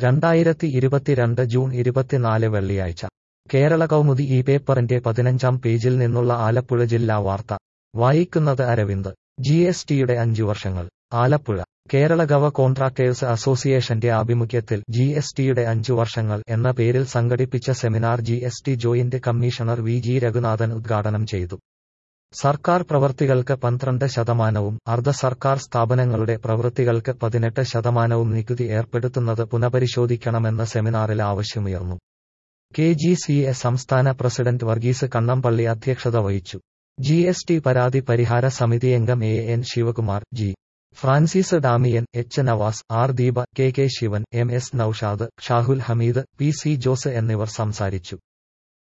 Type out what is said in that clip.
രണ്ടായിരത്തി ഇരുപത്തിരണ്ട് ജൂൺ ഇരുപത്തിനാല് വെള്ളിയാഴ്ച കേരള കൗമുദി ഈ പേപ്പറിന്റെ പതിനഞ്ചാം പേജിൽ നിന്നുള്ള ആലപ്പുഴ ജില്ലാ വാർത്ത വായിക്കുന്നത് അരവിന്ദ് ജി എസ് ടിയുടെ അഞ്ചു വർഷങ്ങൾ ആലപ്പുഴ കേരള ഗവ കോൺട്രാക്ടേഴ്സ് അസോസിയേഷന്റെ ആഭിമുഖ്യത്തിൽ ജി എസ് ടിയുടെ അഞ്ചു വർഷങ്ങൾ എന്ന പേരിൽ സംഘടിപ്പിച്ച seminar G S T joint commissioner V G Raghunathan ഉദ്ഘാടനം ചെയ്തു സർക്കാർ പ്രവൃത്തികൾക്ക് പന്ത്രണ്ട് ശതമാനവും അർദ്ധ സർക്കാർ സ്ഥാപനങ്ങളുടെ പ്രവൃത്തികൾക്ക് പതിനെട്ട് ശതമാനവും നികുതി ഏർപ്പെടുത്തുന്നത് പുനഃപരിശോധിക്കണമെന്ന സെമിനാറിൽ ആവശ്യമുയർന്നു കെ ജി സി എ സംസ്ഥാന പ്രസിഡന്റ് വർഗീസ് കണ്ണമ്പള്ളി അധ്യക്ഷത വഹിച്ചു ജി എസ് ടി പരാതി പരിഹാര സമിതി അംഗം A N Sivakumar G Francis Damian H Navas R Deepa K K Sivan M S Noushad Shahul Hameed P C Jose എന്നിവർ സംസാരിച്ചു